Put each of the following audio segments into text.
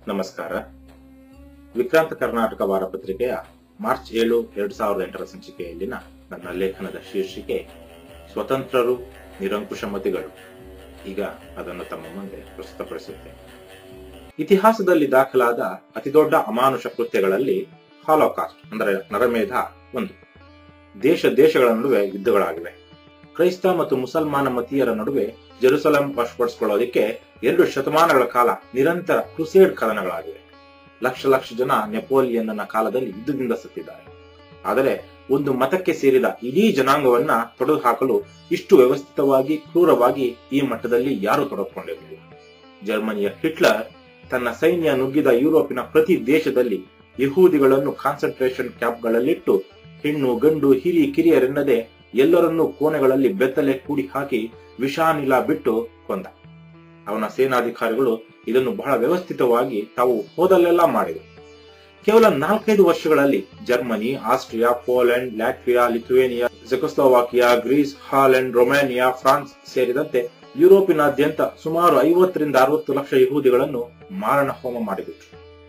ನಮಸ್ಕಾರ ವಿಕ್ರಾಂತ ಕರ್ನಾಟಕ ವಾರಪತ್ರಿಕೆಯ ಮಾರ್ಚ್ ಏಳು ಎರಡ್ ಸಾವಿರದ ಎಂಟರ ಸಂಚಿಕೆಯಲ್ಲಿನ ನನ್ನ ಲೇಖನದ ಶೀರ್ಷಿಕೆ ಸ್ವತಂತ್ರರು ನಿರಂಕುಶಮತಿಗಳು ಈಗ ಅದನ್ನು ತಮ್ಮ ಮುಂದೆ ಪ್ರಸ್ತುತಪಡಿಸುತ್ತೇನೆ ಇತಿಹಾಸದಲ್ಲಿ ದಾಖಲಾದ ಅತಿದೊಡ್ಡ ಅಮಾನುಷ ಕೃತ್ಯಗಳಲ್ಲಿ ಹಾಲೋಕಾಸ್ಟ್ ಅಂದರೆ ನರಮೇಧ ಒಂದು ದೇಶ ದೇಶಗಳ ನಡುವೆ ಯುದ್ಧಗಳಾಗಿವೆ ಕ್ರೈಸ್ತ ಮತ್ತು ಮುಸಲ್ಮಾನ ಮತೀಯರ ನಡುವೆ ಜೆರುಸಲಂ ವಶಪಡಿಸಿಕೊಳ್ಳೋದಕ್ಕೆ ಎರಡು ಶತಮಾನಗಳ ಕಾಲ ನಿರಂತರ ಕ್ರುಸೇಡ್ ಕದನಗಳಾಗಿವೆ ಲಕ್ಷ ಲಕ್ಷ ಜನ ನೆಪೋಲಿಯನ್ನ ಕಾಲದಲ್ಲಿ ಯುದ್ಧದಿಂದ ಸತ್ತಿದ್ದಾರೆ ಆದರೆ ಒಂದು ಮತಕ್ಕೆ ಸೇರಿದ ಇಡೀ ಜನಾಂಗವನ್ನ ತೊಡೆದು ಹಾಕಲು ಇಷ್ಟು ವ್ಯವಸ್ಥಿತವಾಗಿ ಕ್ರೂರವಾಗಿ ಈ ಮಟ್ಟದಲ್ಲಿ ಯಾರು ತೊಡಗಿಕೊಂಡಿರಲಿಲ್ಲ ಜರ್ಮನಿಯ ಹಿಟ್ಲರ್ ತನ್ನ ಸೈನ್ಯ ನುಗ್ಗಿದ ಯುರೋಪಿನ ಪ್ರತಿ ದೇಶದಲ್ಲಿ ಯಹೂದಿಗಳನ್ನು ಕಾನ್ಸಂಟ್ರೇಷನ್ ಕ್ಯಾಂಪ್ಗಳಲ್ಲಿಟ್ಟು ಹೆಣ್ಣು ಗಂಡು ಹಿರಿ ಕಿರಿಯರೆನ್ನದೆ ಎಲ್ಲರನ್ನೂ ಕೋಣೆಗಳಲ್ಲಿ ಬೆತ್ತಲೆ ಕೂಡಿ ಹಾಕಿ ವಿಷಾನಿಲ ಬಿಟ್ಟು ಕೊಂದ ಅವನ ಸೇನಾಧಿಕಾರಿಗಳು ಇದನ್ನು ಬಹಳ ವ್ಯವಸ್ಥಿತವಾಗಿ ತಾವು ಹೋದಲ್ಲೆಲ್ಲ ಮಾಡಿದರು ಕೇವಲ ನಾಲ್ಕೈದು ವರ್ಷಗಳಲ್ಲಿ Germany Austria Poland Latvia Lithuania Czechoslovakia Greece Holland Romania France ಸೇರಿದಂತೆ ಯುರೋಪಿನಾದ್ಯಂತ ಸುಮಾರು ಐವತ್ತರಿಂದ ಅರವತ್ತು ಲಕ್ಷ ಯಹೂದಿಗಳನ್ನು ಮಾರಣ ಹೋಮ ಮಾಡಿಬಿಟ್ರು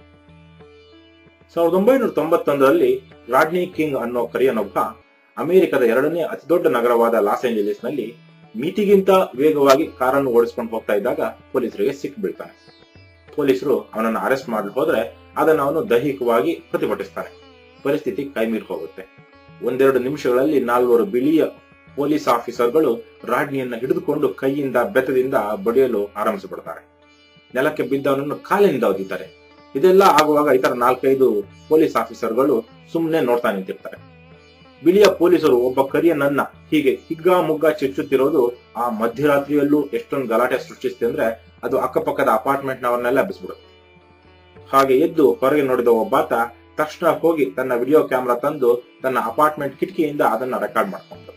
ಸಾವಿರದ ಒಂಬೈನೂರ ತೊಂಬತ್ತೊಂದರಲ್ಲಿ ರಾಡ್ನಿ ಕಿಂಗ್ ಅನ್ನೋ ಕರಿಯನೊಬ್ಬ ಅಮೆರಿಕದ ಎರಡನೇ ಅತಿದೊಡ್ಡ ನಗರವಾದ ಲಾಸ್ ಏಂಜಲೀಸ್ ನಲ್ಲಿ ಮಿತಿಗಿಂತ ವೇಗವಾಗಿ ಕಾರನ್ನು ಓಡಿಸ್ಕೊಂಡು ಹೋಗ್ತಾ ಇದ್ದಾಗ ಪೊಲೀಸರಿಗೆ ಸಿಕ್ ಬೀಳ್ತಾನೆ ಪೊಲೀಸರು ಅವನನ್ನು ಅರೆಸ್ಟ್ ಮಾಡಲು ಹೋದ್ರೆ ಅದನ್ನು ಅವನು ದೈಹಿಕವಾಗಿ ಪ್ರತಿಭಟಿಸ್ತಾನೆ ಪರಿಸ್ಥಿತಿ ಕೈಮೀರಿ ಹೋಗುತ್ತೆ ಒಂದೆರಡು ನಿಮಿಷಗಳಲ್ಲಿ ನಾಲ್ವರು ಬಿಳಿಯ ಪೊಲೀಸ್ ಆಫೀಸರ್ಗಳು ರಾಡ್ನಿಯನ್ನ ಹಿಡಿದುಕೊಂಡು ಕೈಯಿಂದ ಬೆತ್ತದಿಂದ ಬಡಿಯಲು ಆರಂಭಿಸಿಬಿಡ್ತಾರೆ ನೆಲಕ್ಕೆ ಬಿದ್ದವನನ್ನು ಕಾಲಿನಿಂದ ಒದ್ದಿದ್ದಾರೆ ಇದೆಲ್ಲ ಆಗುವಾಗ ಇತರ ನಾಲ್ಕೈದು ಪೊಲೀಸ್ ಆಫೀಸರ್ಗಳು ಸುಮ್ಮನೆ ನೋಡ್ತಾ ನಿಂತಿರ್ತಾರೆ ಬಿಳಿಯ ಪೊಲೀಸರು ಒಬ್ಬ ಕರಿಯನನ್ನ ಹೀಗೆ ಹಿಗ್ಗಾ ಮುಗ್ಗ ಚುಚ್ಚುತ್ತಿರೋದು ಆ ಮಧ್ಯರಾತ್ರಿಯಲ್ಲೂ ಎಷ್ಟೊಂದು ಗಲಾಟೆ ಸೃಷ್ಟಿಸುತ್ತೆ ಅಂದ್ರೆ ಅದು ಅಕ್ಕಪಕ್ಕದ ಅಪಾರ್ಟ್ಮೆಂಟ್ ನವರನ್ನೆಲ್ಲ ಎಬ್ಬಿಸ್ಬಿಡುತ್ತೆ ಹಾಗೆ ಎದ್ದು ಹೊರಗೆ ನೋಡಿದ ಒಬ್ಬಾತ ತಕ್ಷಣ ಹೋಗಿ ತನ್ನ ವಿಡಿಯೋ ಕ್ಯಾಮೆರಾ ತಂದು ತನ್ನ ಅಪಾರ್ಟ್ಮೆಂಟ್ ಕಿಟಕಿಯಿಂದ ಅದನ್ನ ರೆಕಾರ್ಡ್ ಮಾಡ್ಕೊಂಡ್ಬಿಡ್ತಾನೆ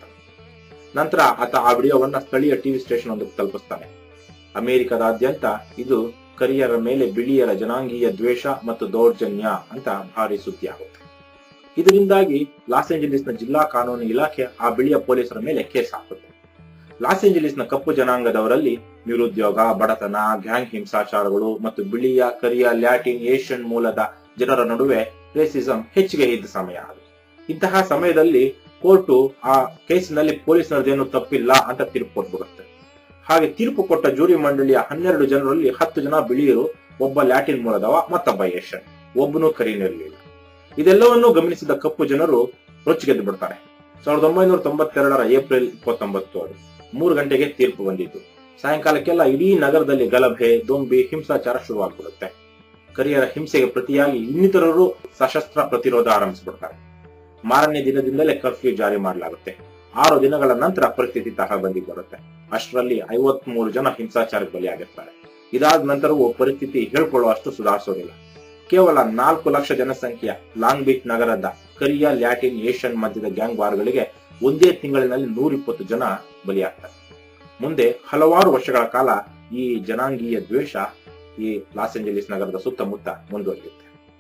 ನಂತರ ಆತ ಆ ವಿಡಿಯೋವನ್ನ ಸ್ಥಳೀಯ ಟಿವಿ ಸ್ಟೇಷನ್ ಒಂದಕ್ಕೆ ತಲುಪಿಸ್ತಾನೆ ಅಮೆರಿಕದಾದ್ಯಂತ ಇದು ಕರಿಯರ ಮೇಲೆ ಬಿಳಿಯರ ಜನಾಂಗೀಯ ದ್ವೇಷ ಮತ್ತು ದೌರ್ಜನ್ಯ ಅಂತ ಭಾರಿ ಸುದ್ದಿ ಆಗುತ್ತೆ ಇದರಿಂದಾಗಿ ಲಾಸ್ ಏಂಜಲೀಸ್ನ ಜಿಲ್ಲಾ ಕಾನೂನು ಇಲಾಖೆ ಆ ಬಿಳಿಯ ಪೊಲೀಸರ ಮೇಲೆ ಕೇಸ್ ಹಾಕುತ್ತೆ ಲಾಸ್ ಏಂಜಲೀಸ್ನ ಕಪ್ಪು ಜನಾಂಗದವರಲ್ಲಿ ನಿರುದ್ಯೋಗ ಬಡತನ ಗ್ಯಾಂಗ್ ಹಿಂಸಾಚಾರಗಳು ಮತ್ತು ಬಿಳಿಯ ಕರಿಯ ಲ್ಯಾಟಿನ್ ಏಷ್ಯನ್ ಮೂಲದ ಜನರ ನಡುವೆ ರೇಸಿಸಂ ಹೆಚ್ಚಿಗೆ ಇದ್ದ ಸಮಯ ಅದು ಇಂತಹ ಸಮಯದಲ್ಲಿ ಕೋರ್ಟು ಆ ಕೇಸಿನಲ್ಲಿ ಪೊಲೀಸರದೇನು ತಪ್ಪಿಲ್ಲ ಅಂತ ತೀರ್ಪು ಕೊಟ್ಬಿಡುತ್ತೆ ಹಾಗೆ ತೀರ್ಪು ಕೊಟ್ಟ ಜೂರಿ ಮಂಡಳಿಯ ಹನ್ನೆರಡು ಜನರಲ್ಲಿ ಹತ್ತು ಜನ ಬಿಳಿಯರು ಒಬ್ಬ ಲ್ಯಾಟಿನ್ ಮೂಲದವ ಮತ್ತೊಬ್ಬ ಏಷ್ಯನ್ ಒಬ್ಬನು ಕರೀನಿರಲಿಲ್ಲ ಇದೆಲ್ಲವನ್ನೂ ಗಮನಿಸಿದ ಕಪ್ಪು ಜನರು ರೊಚ್ಚಿಗೆದ್ದು ಬಿಡ್ತಾರೆ ಸಾವಿರದ ಒಂಬೈನೂರ ತೊಂಬತ್ತೆರಡರ ಏಪ್ರಿಲ್ ಇಪ್ಪತ್ತೊಂಬತ್ತು ಅದು ಮೂರು ಗಂಟೆಗೆ ತೀರ್ಪು ಬಂದಿತ್ತು ಸಾಯಂಕಾಲಕ್ಕೆಲ್ಲ ಇಡೀ ನಗರದಲ್ಲಿ ಗಲಭೆ ದೊಂಬಿ ಹಿಂಸಾಚಾರ ಶುರುವಾಗ್ಬಿಡುತ್ತೆ ಕರಿಯರ ಹಿಂಸೆಗೆ ಪ್ರತಿಯಾಗಿ ಇನ್ನಿತರರು ಸಶಸ್ತ್ರ ಪ್ರತಿರೋಧ ಆರಂಭಿಸಿಬಿಡ್ತಾರೆ ಮಾರನೇ ದಿನದಿಂದಲೇ ಕರ್ಫ್ಯೂ ಜಾರಿ ಮಾಡಲಾಗುತ್ತೆ ಆರು ದಿನಗಳ ನಂತರ ಪರಿಸ್ಥಿತಿ ತಹ ಬಂದಿಗೆ ಬರುತ್ತೆ ಅಷ್ಟರಲ್ಲಿ ಐವತ್ ಮೂರು ಜನ ಹಿಂಸಾಚಾರಕ್ಕೆ ಬಲಿಯಾಗಿರ್ತಾರೆ ಇದಾದ ನಂತರವೂ ಪರಿಸ್ಥಿತಿ ಹೇಳ್ಕೊಳ್ಳುವಷ್ಟು ಸುಧಾರಿಸೋದಿಲ್ಲ ಕೇವಲ ನಾಲ್ಕು ಲಕ್ಷ ಜನಸಂಖ್ಯೆಯ ಲಾಂಗ್ ಬೀಚ್ ನಗರದ ಕರಿಯ ಲ್ಯಾಟಿನ್ ಏಷ್ಯನ್ ಮಧ್ಯದ ಗ್ಯಾಂಗ್ ವಾರ್ಗಳಿಗೆ ಒಂದೇ ತಿಂಗಳಿನಲ್ಲಿ ನೂರಿಪ್ಪತ್ತು ಜನ ಬಲಿಯಾಗ್ತಾರೆ ಮುಂದೆ ಹಲವಾರು ವರ್ಷಗಳ ಕಾಲ ಈ ಜನಾಂಗೀಯ ದ್ವೇಷ ಈ ಲಾಸ್ ಏಂಜಲೀಸ್ ನಗರದ ಸುತ್ತಮುತ್ತ ಮುಂದುವರಿಯುತ್ತೆ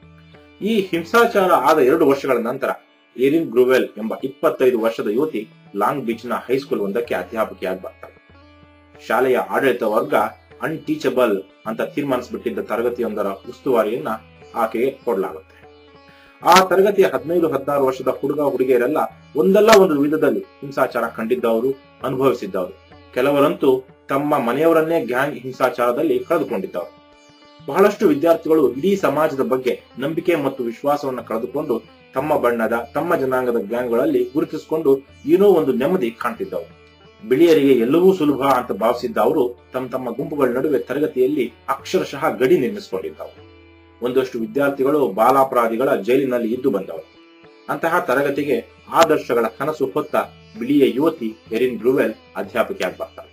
ಈ ಹಿಂಸಾಚಾರ ಆದ ಎರಡು ವರ್ಷಗಳ ನಂತರ ಏರಿನ್ ಗ್ರೂವೆಲ್ ಎಂಬ ಇಪ್ಪತ್ತೈದು ವರ್ಷದ ಯುವತಿ ಲಾಂಗ್ ಬೀಚ್ ನ ಹೈಸ್ಕೂಲ್ ಒಂದಕ್ಕೆ ಅಧ್ಯಾಪಕಿಯಾಗಿ ಬರ್ತಾಳೆ ಶಾಲೆಯ ಆಡಳಿತ ವರ್ಗ ಅನ್ಟೀಚಬಲ್ ಅಂತ ತೀರ್ಮಾನಿಸಿಬಿಟ್ಟಿದ್ದ ತರಗತಿಯೊಂದರ ಉಸ್ತುವಾರಿಯನ್ನ ಆಕೆಗೆ ಕೊಡಲಾಗುತ್ತೆ ಆ ತರಗತಿಯ ಹದಿನೈದು ಹದಿನಾರು ವರ್ಷದ ಹುಡುಗ ಹುಡುಗಿಯರೆಲ್ಲ ಒಂದಲ್ಲ ಒಂದು ವಿಧದಲ್ಲಿ ಹಿಂಸಾಚಾರ ಕಂಡಿದ್ದವರು ಅನುಭವಿಸಿದ್ದವರು ಕೆಲವರಂತೂ ತಮ್ಮ ಮನೆಯವರನ್ನೇ ಗ್ಯಾಂಗ್ ಹಿಂಸಾಚಾರದಲ್ಲಿ ಕಳೆದುಕೊಂಡಿದ್ದವರು ಬಹಳಷ್ಟು ವಿದ್ಯಾರ್ಥಿಗಳು ಇಡೀ ಸಮಾಜದ ಬಗ್ಗೆ ನಂಬಿಕೆ ಮತ್ತು ವಿಶ್ವಾಸವನ್ನು ಕಳೆದುಕೊಂಡು ತಮ್ಮ ಬಣ್ಣದ ತಮ್ಮ ಜನಾಂಗದ ಗ್ಯಾಂಗ್ಗಳಲ್ಲಿ ಗುರುತಿಸಿಕೊಂಡು ಏನೋ ಒಂದು ನೆಮ್ಮದಿ ಕಾಣ್ತಿದ್ದವರು ಬಿಳಿಯರಿಗೆ ಎಲ್ಲವೂ ಸುಲಭ ಅಂತ ಭಾವಿಸಿದ್ದ ಅವರು ತಮ್ಮ ತಮ್ಮ ಗುಂಪುಗಳ ನಡುವೆ ತರಗತಿಯಲ್ಲಿ ಅಕ್ಷರಶಃ ಗಡಿ ನಿರ್ಮಿಸಿಕೊಂಡಿದ್ದವರು ಒಂದಷ್ಟು ವಿದ್ಯಾರ್ಥಿಗಳು ಬಾಲಾಪರಾಧಿಗಳ ಜೈಲಿನಲ್ಲಿ ಇದ್ದು ಬಂದವರು ಅಂತಹ ತರಗತಿಗೆ ಆದರ್ಶಗಳ ಕನಸು ಹೊತ್ತ ಬಿಳಿಯ ಯುವತಿ ಎರಿನ್ ಬ್ರೂವೆಲ್ ಅಧ್ಯಾಪಕಿಯಾಗಿ ಬರ್ತಾರೆ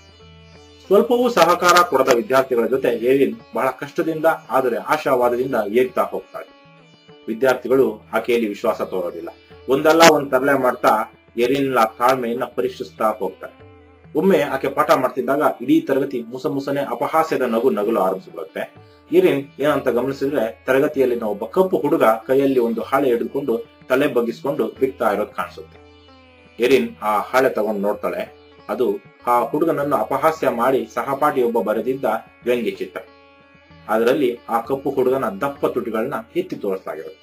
ಸ್ವಲ್ಪವೂ ಸಹಕಾರ ಕೊಡದ ವಿದ್ಯಾರ್ಥಿಗಳ ಜೊತೆ ಎರಿನ್ ಬಹಳ ಕಷ್ಟದಿಂದ ಆದರೆ ಆಶಾವಾದದಿಂದ ಏರ್ತಾ ಹೋಗ್ತಾಳೆ ವಿದ್ಯಾರ್ಥಿಗಳು ಆಕೆಯಲ್ಲಿ ವಿಶ್ವಾಸ ತೋರೋದಿಲ್ಲ ಒಂದಲ್ಲ ಒಂದ್ ತರಲೆ ಮಾಡ್ತಾ ಎರಿನ್ಲ ತಾಳ್ಮೆಯನ್ನ ಪರೀಕ್ಷಿಸ್ತಾ ಹೋಗ್ತಾರೆ ಒಮ್ಮೆ ಆಕೆ ಪಾಠ ಮಾಡ್ತಿದ್ದಾಗ ಇಡೀ ತರಗತಿ ಮುಸ ಮುಸನೆ ಅಪಹಾಸ್ಯದ ನಗು ನಗಲು ಆರಂಭಿಸಿಬಿಡುತ್ತೆ ಇರಿನ್ ಏನಂತ ಗಮನಿಸಿದ್ರೆ ತರಗತಿಯಲ್ಲಿನ ಒಬ್ಬ ಕಪ್ಪು ಹುಡುಗ ಕೈಯಲ್ಲಿ ಒಂದು ಹಾಳೆ ಹಿಡಿದುಕೊಂಡು ತಲೆ ಬಗ್ಗಿಸ್ಕೊಂಡು ಬಿಕ್ತಾ ಇರೋದು ಕಾಣಿಸುತ್ತೆ ಎರಿನ್ ಆ ಹಾಳೆ ತಗೊಂಡು ನೋಡ್ತಾಳೆ ಅದು ಆ ಹುಡುಗನನ್ನು ಅಪಹಾಸ್ಯ ಮಾಡಿ ಸಹಪಾಠಿಯೊಬ್ಬ ಬರೆದಿದ್ದ ವ್ಯಂಗ್ಯ ಚಿತ್ರ ಅದರಲ್ಲಿ ಆ ಕಪ್ಪು ಹುಡುಗನ ದಪ್ಪ ತುಟಿಗಳನ್ನ ಎತ್ತಿ ತೋರಿಸಲಾಗಿರುತ್ತೆ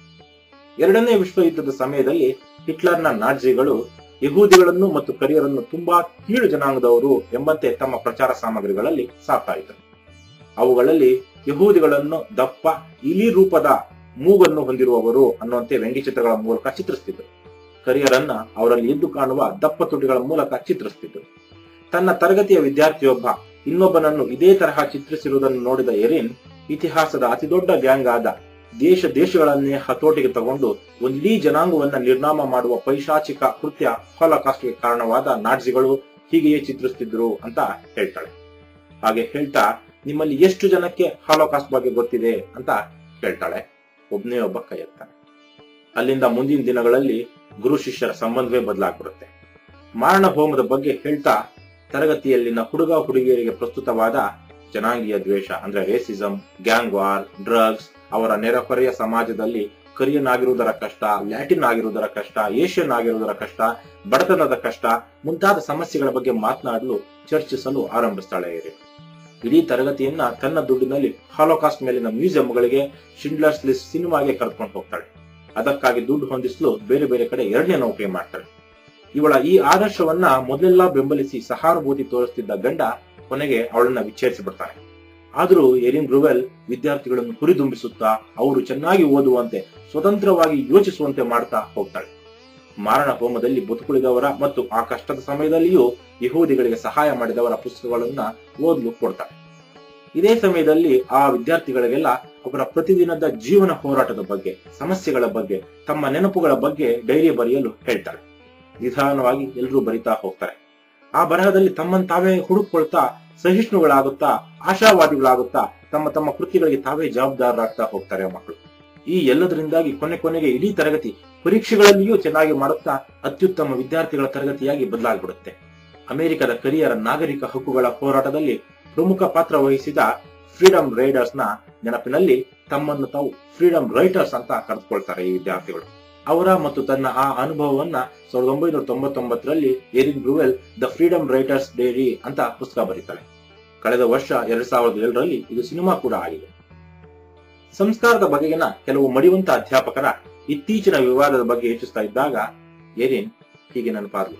ಎರಡನೇ ವಿಶ್ವ ಯುದ್ಧದ ಸಮಯದಲ್ಲಿ ಹಿಟ್ಲರ್ನ ನಾಜಿಗಳು ಯಹೂದಿಗಳನ್ನು ಮತ್ತು ಕರಿಯರನ್ನು ತುಂಬಾ ಕೀಳು ಜನಾಂಗದವರು ಎಂಬಂತೆ ತಮ್ಮ ಪ್ರಚಾರ ಸಾಮಗ್ರಿಗಳಲ್ಲಿ ಸಾಕ್ತಾ ಇದ್ದರು ಅವುಗಳಲ್ಲಿ ಯಹೂದಿಗಳನ್ನು ದಪ್ಪ ಇಲಿ ರೂಪದ ಮೂಗನ್ನು ಹೊಂದಿರುವವರು ಅನ್ನುವಂತೆ ವ್ಯಂಗ್ಯಚಿತ್ರಗಳ ಮೂಲಕ ಚಿತ್ರಿಸುತ್ತಿದ್ದರು ಕರಿಯರನ್ನ ಅವರಲ್ಲಿ ಎದ್ದು ಕಾಣುವ ದಪ್ಪ ತುಟಿಗಳ ಮೂಲಕ ಚಿತ್ರಿಸುತ್ತಿದ್ದರು ತನ್ನ ತರಗತಿಯ ವಿದ್ಯಾರ್ಥಿಯೊಬ್ಬ ಇನ್ನೊಬ್ಬನನ್ನು ಇದೇ ತರಹ ಚಿತ್ರಿಸಿರುವುದನ್ನು ನೋಡಿದ ಎರಿನ್ ಇತಿಹಾಸದ ಅತಿದೊಡ್ಡ ಗ್ಯಾಂಗ್ ಆದ ದೇಶ ದೇಶಗಳನ್ನೇ ಹತೋಟಿಗೆ ತಗೊಂಡು ಒಂದಿಡೀ ಜನಾಂಗವನ್ನ ನಿರ್ನಾಮ ಮಾಡುವ ಪೈಶಾಚಿಕ ಕೃತ್ಯ ಹಾಲಕಾಸ್ಟ್ಗೆ ಕಾರಣವಾದ ನಾಟ್ಸಿಗಳು ಹೀಗೆಯೇ ಚಿತ್ರಿಸುತ್ತಿದ್ರು ಅಂತ ಹೇಳ್ತಾಳೆ ಹಾಗೆ ಹೇಳ್ತಾ ನಿಮ್ಮಲ್ಲಿ ಎಷ್ಟು ಜನಕ್ಕೆ ಹಾಲೋಕಾಸ್ಟ್ ಬಗ್ಗೆ ಗೊತ್ತಿದೆ ಅಂತ ಕೇಳ್ತಾಳೆ ಒಬ್ನೇ ಒಬ್ಬ ಕೈ ಎತ್ತಾನೆ ಅಲ್ಲಿಂದ ಮುಂದಿನ ದಿನಗಳಲ್ಲಿ ಗುರು ಶಿಷ್ಯರ ಸಂಬಂಧವೇ ಬದಲಾಗ್ಬಿಡುತ್ತೆ ಮಾರಣ ಹೋಮದ ಬಗ್ಗೆ ಹೇಳ್ತಾ ತರಗತಿಯಲ್ಲಿನ ಹುಡುಗ ಹುಡುಗಿಯರಿಗೆ ಪ್ರಸ್ತುತವಾದ ಜನಾಂಗೀಯ ದ್ವೇಷ ಅಂದ್ರೆ ರೇಸಿಸಂ ಗ್ಯಾಂಗ್ ವಾರ್ ಡ್ರಗ್ಸ್ ಅವರ ನೆರೆಹೊರೆಯ ಸಮಾಜದಲ್ಲಿ ಕರಿಯನ್ ಆಗಿರುವುದರ ಕಷ್ಟ ಲ್ಯಾಟಿನ್ ಆಗಿರುವುದರ ಕಷ್ಟ ಏಷ್ಯನ್ ಆಗಿರುವುದರ ಕಷ್ಟ ಬಡತನದ ಕಷ್ಟ ಮುಂತಾದ ಸಮಸ್ಯೆಗಳ ಬಗ್ಗೆ ಮಾತನಾಡಲು ಚರ್ಚಿಸಲು ಆರಂಭಿಸ್ತಾಳೆ ಏರಿ ಇಡೀ ತರಗತಿಯನ್ನ ತನ್ನ ದುಡ್ಡಿನಲ್ಲಿ ಹಾಲೋಕಾಸ್ಟ್ ಮೇಲಿನ ಮ್ಯೂಸಿಯಂಗಳಿಗೆ ಶಿಂಡ್ಲರ್ಸ್ ಲಿಸ್ಟ್ ಸಿನಿಮಾಗೆ ಕರೆದುಕೊಂಡು ಹೋಗ್ತಾಳೆ ಅದಕ್ಕಾಗಿ ದುಡ್ಡು ಹೊಂದಿಸಲು ಬೇರೆ ಬೇರೆ ಕಡೆ ಎರಡನೇ ನೌಕರಿ ಮಾಡ್ತಾಳೆ ಇವಳ ಈ ಆದರ್ಶವನ್ನ ಮೊದಲೆಲ್ಲ ಬೆಂಬಲಿಸಿ ಸಹಾನುಭೂತಿ ತೋರಿಸ್ತಿದ್ದ ಗಂಡ ಕೊನೆಗೆ ಅವಳನ್ನ ವಿಚ್ಛೇದಿಸಿ ಬಿಡ್ತಾನೆ ಆದರೂ ಎರಿನ್ ಬ್ರುವೆಲ್ ವಿದ್ಯಾರ್ಥಿಗಳನ್ನು ಹುರಿದುಂಬಿಸುತ್ತಾ ಅವರು ಚೆನ್ನಾಗಿ ಓದುವಂತೆ ಸ್ವತಂತ್ರವಾಗಿ ಯೋಚಿಸುವಂತೆ ಮಾಡ್ತಾ ಹೋಗ್ತಾಳೆ ಮಾರಣ ಹೋಮದಲ್ಲಿ ಬದುಕುಳಿದವರ ಮತ್ತು ಆ ಕಷ್ಟದ ಸಮಯದಲ್ಲಿಯೂ ಯಹೂದಿಗಳಿಗೆ ಸಹಾಯ ಮಾಡಿದವರ ಪುಸ್ತಕಗಳನ್ನ ಓದಲು ಕೊಡ್ತಾಳೆ ಇದೇ ಸಮಯದಲ್ಲಿ ಆ ವಿದ್ಯಾರ್ಥಿಗಳಿಗೆಲ್ಲ ಅವರ ಪ್ರತಿದಿನದ ಜೀವನ ಹೋರಾಟದ ಬಗ್ಗೆ ಸಮಸ್ಯೆಗಳ ಬಗ್ಗೆ ತಮ್ಮ ನೆನಪುಗಳ ಬಗ್ಗೆ ಡೈರಿ ಬರೆಯಲು ಹೇಳ್ತಾಳೆ ನಿಧಾನವಾಗಿ ಎಲ್ಲರೂ ಬರಿತಾ ಹೋಗ್ತಾರೆ ಆ ಬರಹದಲ್ಲಿ ತಮ್ಮನ್ನು ತಾವೇ ಹುಡುಕೊಳ್ತಾ ಸಹಿಷ್ಣುಗಳಾಗುತ್ತಾ ಆಶಾವಾದಿಗಳಾಗುತ್ತಾ ತಮ್ಮ ತಮ್ಮ ಕೃತಿಗಳಿಗೆ ತಾವೇ ಜವಾಬ್ದಾರರಾಗ್ತಾ ಹೋಗ್ತಾರೆ ಮಕ್ಕಳು ಈ ಎಲ್ಲದರಿಂದಾಗಿ ಕೊನೆ ಕೊನೆಗೆ ಇಡೀ ತರಗತಿ ಪರೀಕ್ಷೆಗಳಲ್ಲಿಯೂ ಚೆನ್ನಾಗಿ ಮಾಡುತ್ತಾ ಅತ್ಯುತ್ತಮ ವಿದ್ಯಾರ್ಥಿಗಳ ತರಗತಿಯಾಗಿ ಬದಲಾಗ್ಬಿಡುತ್ತೆ ಅಮೆರಿಕದ ಕರಿಯರ ನಾಗರಿಕ ಹಕ್ಕುಗಳ ಹೋರಾಟದಲ್ಲಿ ಪ್ರಮುಖ ಪಾತ್ರ ವಹಿಸಿದ ಫ್ರೀಡಂ ರೈಡರ್ಸ್ ನ ನೆನಪಿನಲ್ಲಿ ತಮ್ಮನ್ನು ತಾವು ಫ್ರೀಡಂ ರೈಟರ್ಸ್ ಅಂತ ಕರೆದುಕೊಳ್ತಾರೆ ಈ ವಿದ್ಯಾರ್ಥಿಗಳು ಅವರ ಮತ್ತು ತನ್ನ ಆ ಅನುಭವವನ್ನ ಸಾವಿರದ ಒಂಬೈನೂರ ತೊಂಬತ್ತೊಂಬತ್ತರಲ್ಲಿ Erin Gruwell the Freedom Writers Diary ಅಂತ ಪುಸ್ತಕ ಬರೀತಾಳೆ ಕಳೆದ ವರ್ಷ ಎರಡ್ ಸಾವಿರದ ಏಳರಲ್ಲಿ ಇದು ಸಿನಿಮಾ ಕೂಡ ಆಗಿದೆ ಸಂಸ್ಕಾರದ ಬಗೆಗಿನ ಕೆಲವು ಮಡಿವಂತ ಅಧ್ಯಾಪಕರ ಇತ್ತೀಚಿನ ವಿವಾದದ ಬಗ್ಗೆ ಯೋಚಿಸ್ತಾ ಇದ್ದಾಗ ಎರಿನ್ ಹೀಗೆ ನೆನಪಾದ್ಲು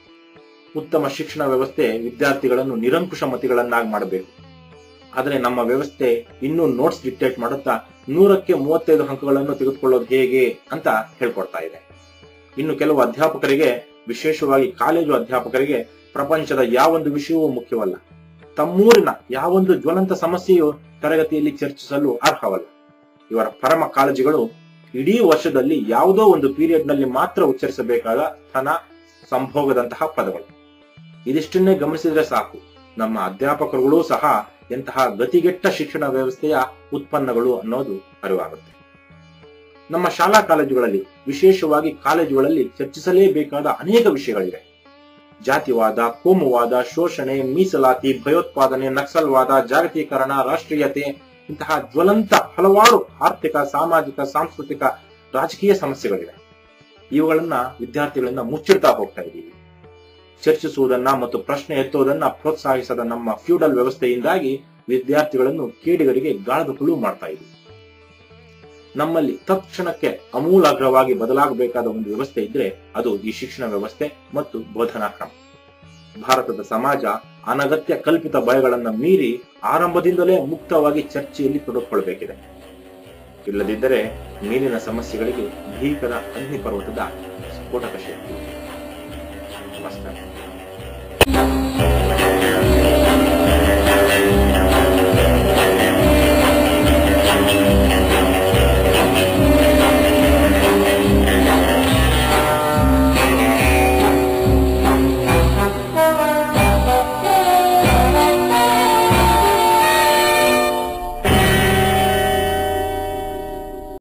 ಉತ್ತಮ ಶಿಕ್ಷಣ ವ್ಯವಸ್ಥೆ ವಿದ್ಯಾರ್ಥಿಗಳನ್ನು ನಿರಂಕುಶ ಮತಿಗಳನ್ನಾಗಿ ಮಾಡಬೇಕು ಆದರೆ ನಮ್ಮ ವ್ಯವಸ್ಥೆ ಇನ್ನೂ ನೋಟ್ಸ್ ಡಿಕ್ಟೇಟ್ ಮಾಡುತ್ತಾ ನೂರಕ್ಕೆ ಮೂವತ್ತೈದು ಅಂಕಗಳನ್ನು ತೆಗೆದುಕೊಳ್ಳೋದು ಹೇಗೆ ಅಂತ ಹೇಳ್ಕೊಡ್ತಾ ಇದೆ ಇನ್ನು ಕೆಲವು ಅಧ್ಯಾಪಕರಿಗೆ ವಿಶೇಷವಾಗಿ ಕಾಲೇಜು ಅಧ್ಯಾಪಕರಿಗೆ ಪ್ರಪಂಚದ ಯಾವೊಂದು ವಿಷಯವೂ ಮುಖ್ಯವಲ್ಲ ತಮ್ಮೂರಿನ ಯಾವೊಂದು ಜ್ವಲಂತ ಸಮಸ್ಯೆಯು ತರಗತಿಯಲ್ಲಿ ಚರ್ಚಿಸಲು ಅರ್ಹವಲ್ಲ ಇವರ ಪರಮ ಕಾಳಜಿಗಳು ಇಡೀ ವರ್ಷದಲ್ಲಿ ಯಾವುದೋ ಒಂದು ಪೀರಿಯಡ್ ನಲ್ಲಿ ಮಾತ್ರ ಉಚ್ಚರಿಸಬೇಕಾದ ಸ್ತನ ಸಂಭೋಗದಂತಹ ಪದಗಳು ಇದಿಷ್ಟನ್ನೇ ಗಮನಿಸಿದ್ರೆ ಸಾಕು ನಮ್ಮ ಅಧ್ಯಾಪಕರುಗಳೂ ಸಹ ಎಂತಹ ಗತಿಗೆಟ್ಟ ಶಿಕ್ಷಣ ವ್ಯವಸ್ಥೆಯ ಉತ್ಪನ್ನಗಳು ಅನ್ನೋದು ಅರಿವಾಗುತ್ತೆ ನಮ್ಮ ಶಾಲಾ ಕಾಲೇಜುಗಳಲ್ಲಿ ವಿಶೇಷವಾಗಿ ಕಾಲೇಜುಗಳಲ್ಲಿ ಚರ್ಚಿಸಲೇಬೇಕಾದ ಅನೇಕ ವಿಷಯಗಳಿವೆ ಜಾತಿವಾದ ಕೋಮುವಾದ ಶೋಷಣೆ ಮೀಸಲಾತಿ ಭಯೋತ್ಪಾದನೆ ನಕ್ಸಲ್ವಾದ ಜಾಗತೀಕರಣ ರಾಷ್ಟ್ರೀಯತೆ ಇಂತಹ ಜ್ವಲಂತ ಹಲವಾರು ಆರ್ಥಿಕ ಸಾಮಾಜಿಕ ಸಾಂಸ್ಕೃತಿಕ ರಾಜಕೀಯ ಸಮಸ್ಯೆಗಳಿವೆ ಇವುಗಳನ್ನ ವಿದ್ಯಾರ್ಥಿಗಳಿಂದ ಮುಚ್ಚಿಡ್ತಾ ಹೋಗ್ತಾ ಇದ್ದೀವಿ ಚರ್ಚಿಸುವುದನ್ನ ಮತ್ತು ಪ್ರಶ್ನೆ ಎತ್ತುವುದನ್ನ ಪ್ರೋತ್ಸಾಹಿಸದ ನಮ್ಮ ಫ್ಯೂಡಲ್ ವ್ಯವಸ್ಥೆಯಿಂದಾಗಿ ವಿದ್ಯಾರ್ಥಿಗಳನ್ನು ಕೇಡಿಗರಿಗೆ ಗಾಳದ ಹುಳು ಮಾಡ್ತಾ ಇದ್ದೀವಿ ನಮ್ಮಲ್ಲಿ ತತ್ಕ್ಷಣಕ್ಕೆ ಅಮೂಲಾಗ್ರವಾಗಿ ಬದಲಾಗಬೇಕಾದ ಒಂದು ವ್ಯವಸ್ಥೆ ಇದ್ರೆ ಅದು ಈ ಶಿಕ್ಷಣ ವ್ಯವಸ್ಥೆ ಮತ್ತು ಬೋಧನಾ ಕ್ರಮ ಭಾರತದ ಸಮಾಜ ಅನಗತ್ಯ ಕಲ್ಪಿತ ಭಯಗಳನ್ನ ಮೀರಿ ಆರಂಭದಿಂದಲೇ ಮುಕ್ತವಾಗಿ ಚರ್ಚೆಯಲ್ಲಿ ತೊಡಗಿಕೊಳ್ಬೇಕಿದೆ ಇಲ್ಲದಿದ್ದರೆ ಮೇಲಿನ ಸಮಸ್ಯೆಗಳಿಗೆ ಭೀಕರ ಅಗ್ನಿಪರ್ವತದ ಸ್ಫೋಟಕ ಶಕ್ತಿ ನಮಸ್ಕಾರ